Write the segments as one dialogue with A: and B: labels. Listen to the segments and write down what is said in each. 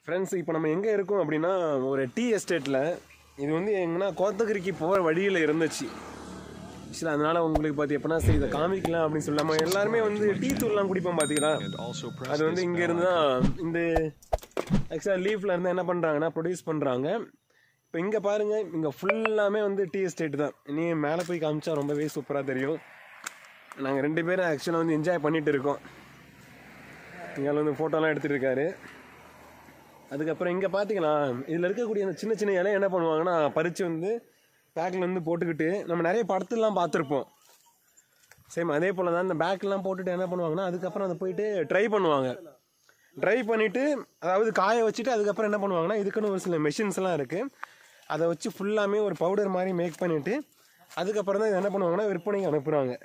A: friends இப்போ நம்ம எங்கே இருக்கோம் அப்படின்னா ஒரு டீ எஸ்டேட்டில் இது வந்து எங்கன்னா கோத்தகிரிக்கு போகிற வழியில் இருந்துச்சு சரி அதனால உங்களுக்கு பார்த்து எப்படின்னா சரி இதை காமிக்கலாம் அப்படின்னு சொல்லாம எல்லாருமே வந்து டீ தூள்லாம் குடிப்போம் பார்த்தீங்களா
B: and also press
A: அது வந்து
B: this
A: இங்க
B: bell
A: இருந்து தான் இந்த ஆக்சுவலாக லீஃப்ல இருந்து என்ன பண்றாங்கன்னா ப்ரொடியூஸ் பண்றாங்க இப்போ இங்க பாருங்க இங்க ஃபுல்லாமே வந்து டீ எஸ்டேட் தான் இனி மேலே போய் காமிச்சா ரொம்பவே சூப்பராக தெரியும் நாங்க ரெண்டு பேரும் ஆக்சுவலாக வந்து என்ஜாய் பண்ணிட்டு இருக்கோம் இங்கே வந்து ஃபோட்டோலாம் எடுத்துட்டு இருக்காரு அதுக்கப்புறம் இங்கே பார்த்தீங்களா இதில் இருக்கக்கூடிய அந்த சின்ன சின்ன இலையை என்ன பண்ணுவாங்கன்னா பறித்து வந்து பேக்கில் வந்து போட்டுக்கிட்டு நம்ம நிறைய படத்துலலாம் பார்த்துருப்போம் சேம் அதே போல் தான் இந்த பேக்கெலாம் போட்டுட்டு என்ன பண்ணுவாங்கன்னா அதுக்கப்புறம் அதை போயிட்டு ட்ரை பண்ணுவாங்க ட்ரை பண்ணிவிட்டு அதாவது காய வச்சுட்டு அதுக்கப்புறம் என்ன பண்ணுவாங்கன்னா இதுக்குன்னு ஒரு சில மெஷின்ஸ்லாம் இருக்குது அதை வச்சு ஃபுல்லாமே ஒரு பவுடர் மாதிரி மேக் பண்ணிவிட்டு அதுக்கப்புறம் தான் இதை என்ன பண்ணுவாங்கன்னா விற்பனைக்கு அனுப்புகிறாங்க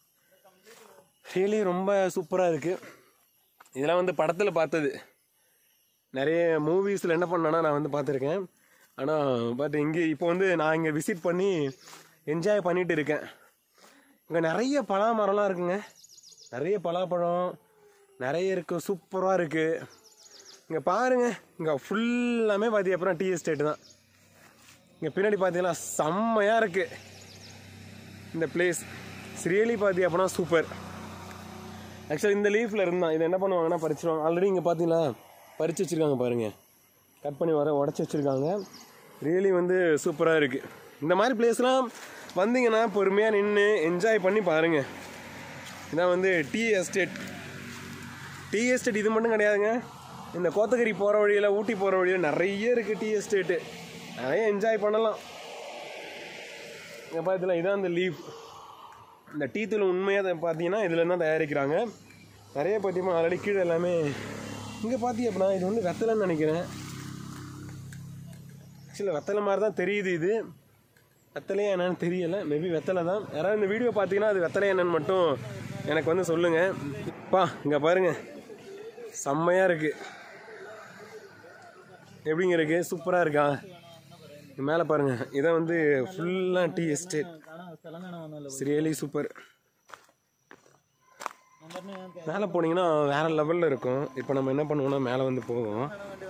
A: ரியலி ரொம்ப சூப்பராக இருக்குது இதெல்லாம் வந்து படத்தில் பார்த்தது நிறைய மூவிஸில் என்ன பண்ணேன்னா நான் வந்து பார்த்துருக்கேன் ஆனால் பட் இங்கே இப்போ வந்து நான் இங்கே விசிட் பண்ணி என்ஜாய் பண்ணிட்டு இருக்கேன் இங்கே நிறைய பலா மரம்லாம் இருக்குங்க நிறைய பலாப்பழம் நிறைய இருக்குது சூப்பராக இருக்குது இங்கே பாருங்கள் இங்கே ஃபுல்லாமே பார்த்தி அப்புறம் டீ எஸ்டேட் தான் இங்கே பின்னாடி பார்த்தீங்கன்னா செம்மையாக இருக்குது இந்த பிளேஸ் ரியலி பார்த்தி அப்படின்னா சூப்பர் ஆக்சுவலி இந்த லீஃபில் இருந்தான் இதை என்ன பண்ணுவாங்கன்னா பறிச்சிருவாங்க ஆல்ரெடி இங்கே பார்த்தீங்களா பறித்து வச்சுருக்காங்க பாருங்கள் கட் பண்ணி வர உடச்சி வச்சுருக்காங்க ரியலி வந்து சூப்பராக இருக்குது இந்த மாதிரி பிளேஸ்லாம் வந்தீங்கன்னா பொறுமையாக நின்று என்ஜாய் பண்ணி பாருங்கள் இதான் வந்து டீ எஸ்டேட் டீ எஸ்டேட் இது மட்டும் கிடையாதுங்க இந்த கோத்தகிரி போகிற வழியில் ஊட்டி போகிற வழியில் நிறைய இருக்குது டீ எஸ்டேட்டு நிறைய என்ஜாய் பண்ணலாம் இங்கே பார்த்தீங்களா இதான் இந்த லீஃப் இந்த டீ தூள் உண்மையாக பார்த்தீங்கன்னா இதில் தான் தயாரிக்கிறாங்க நிறைய பார்த்தீங்கன்னா ஆல்ரெடி கீழே எல்லாமே இங்கே பார்த்தீங்க அப்படின்னா இது வந்து வெத்தலைன்னு நினைக்கிறேன் ஆக்சுவலாக வெத்தலை மாதிரி தான் தெரியுது இது வெத்தலையா என்னன்னு தெரியல மேபி வெத்தலை தான் யாராவது இந்த வீடியோ பார்த்தீங்கன்னா அது வெத்தலை என்னன்னு மட்டும் எனக்கு வந்து சொல்லுங்கள் பா இங்கே பாருங்க செம்மையாக இருக்குது எப்படிங்க இருக்கு சூப்பராக இருக்கா மேலே பாருங்க இதை வந்து ஃபுல்லாக டீ எஸ்டேட் ரியலி சூப்பர் மேலே போனீங்கன்னா வேற லெவலில் இருக்கும் இப்போ நம்ம என்ன பண்ணுவோம்னா மேலே வந்து போவோம்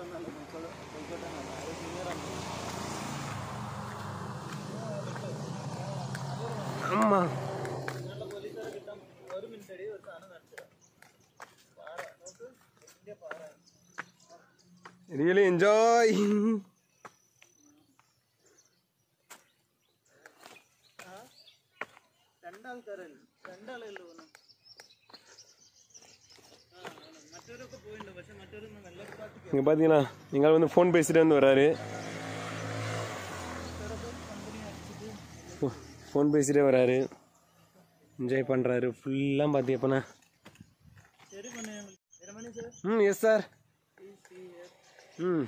A: ஆமாம் ரியலி என்ஜாய்
C: രണ്ടാൾക്കാരല്ല രണ്ടാളല്ലേ പോന്നു മറ്റവരൊക്കെ പോയിട്ടുണ്ട് പക്ഷെ മറ്റവരൊന്നും നല്ല പാർട്ടിക്ക്
A: இங்கே பார்த்தீங்கன்னா நீங்கள் வந்து ஃபோன் பேசிட்டு வந்து வராரு ஃபோன் பேசிட்டே வராரு என்ஜாய் பண்ணுறாரு ஃபுல்லாக பார்த்தீங்கப்பண்ணா
C: ശരി പണി രമണി സാർ
A: ம் எஸ் சார் ம்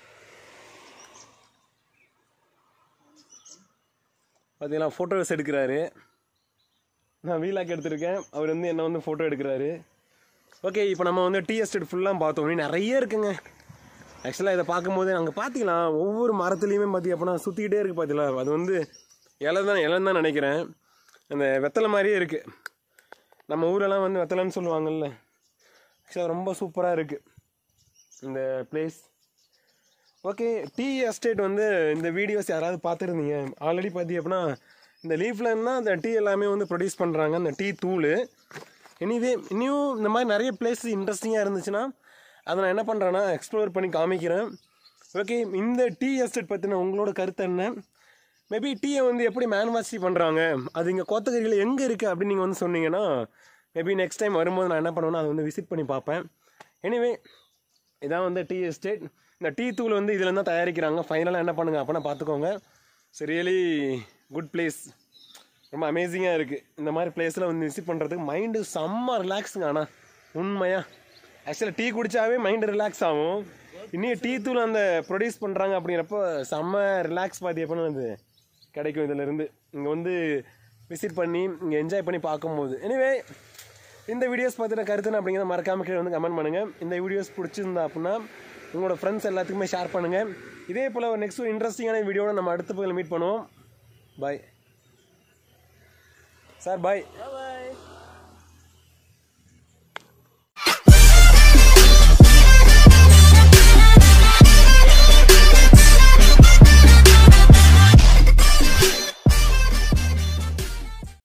A: பார்த்தீங்களா ஃபோட்டோஸ் எடுக்கிறாரு நான் வீலாக் எடுத்திருக்கேன் அவர் வந்து என்ன வந்து ஃபோட்டோ எடுக்கிறாரு ஓகே இப்போ நம்ம வந்து டீ எஸ்டேட் ஃபுல்லாக பார்த்தோம் இன்னும் நிறைய இருக்குங்க ஆக்சுவலாக இதை பார்க்கும்போது அங்கே பார்த்தீங்களா ஒவ்வொரு மரத்துலேயுமே பார்த்தி அப்படின்னா சுற்றிக்கிட்டே இருக்குது பார்த்தீங்களா அது வந்து இலை தான் இலைன்னு தான் நினைக்கிறேன் அந்த வெத்தலை மாதிரியே இருக்குது நம்ம ஊரெல்லாம் வந்து வெத்தலைன்னு சொல்லுவாங்கல்ல ஆக்சுவலாக ரொம்ப சூப்பராக இருக்குது இந்த பிளேஸ் ஓகே டீ எஸ்டேட் வந்து இந்த வீடியோஸ் யாராவது பார்த்துருந்தீங்க ஆல்ரெடி பார்த்தி அப்படின்னா இந்த லீஃப்ல இருந்தால் அந்த டீ எல்லாமே வந்து ப்ரொடியூஸ் பண்ணுறாங்க அந்த டீ தூள் எனிவே இன்னும் இந்த மாதிரி நிறைய பிளேஸ் இன்ட்ரெஸ்டிங்காக இருந்துச்சுன்னா அதை நான் என்ன பண்ணுறேன்னா எக்ஸ்ப்ளோர் பண்ணி காமிக்கிறேன் ஓகே இந்த டீ எஸ்டேட் பற்றின உங்களோட கருத்து என்ன மேபி டீயை வந்து எப்படி மேனுஃபேக்சரி பண்ணுறாங்க அது இங்கே கோத்தகிரியில் எங்கே இருக்குது அப்படின்னு நீங்கள் வந்து சொன்னீங்கன்னா மேபி நெக்ஸ்ட் டைம் வரும்போது நான் என்ன பண்ணுவேன்னா அதை வந்து விசிட் பண்ணி பார்ப்பேன் எனிவே இதான் வந்து டீ எஸ்டேட் இந்த டீ தூள் வந்து இதில் தான் தயாரிக்கிறாங்க ஃபைனலாக என்ன பண்ணுங்க அப்போனா பார்த்துக்கோங்க ஸோ ரியலி குட் பிளேஸ் ரொம்ப அமேசிங்காக இருக்குது இந்த மாதிரி பிளேஸில் வந்து விசிட் பண்ணுறதுக்கு மைண்டு செம்ம ரிலாக்ஸுங்க ஆனால் உண்மையாக ஆக்சுவலாக டீ குடித்தாவே மைண்டு ரிலாக்ஸ் ஆகும் இன்னும் டீ தூள் அந்த ப்ரொடியூஸ் பண்ணுறாங்க அப்படிங்கிறப்போ செம்ம ரிலாக்ஸ் பாதி எப்போன்னு வந்து கிடைக்கும் இதிலேருந்து இங்கே வந்து விசிட் பண்ணி இங்கே என்ஜாய் பண்ணி பார்க்கும்போது எனிவே இந்த வீடியோஸ் பார்த்துட்டு கருத்துன்னு அப்படிங்கிறத மறக்காம கீழே வந்து கமெண்ட் பண்ணுங்கள் இந்த வீடியோஸ் பிடிச்சிருந்தா அப்படின்னா உங்களோட ஃப்ரெண்ட்ஸ் எல்லாத்துக்குமே ஷேர் பண்ணுங்கள் இதே போல் ஒரு நெக்ஸ்ட் இன்ட்ரெஸ்டிங்கான வீடியோட நம்ம அடுத்த பகுதியில் மீட் பண்ணுவோம் பாய் சார் பாய்
C: ബൈ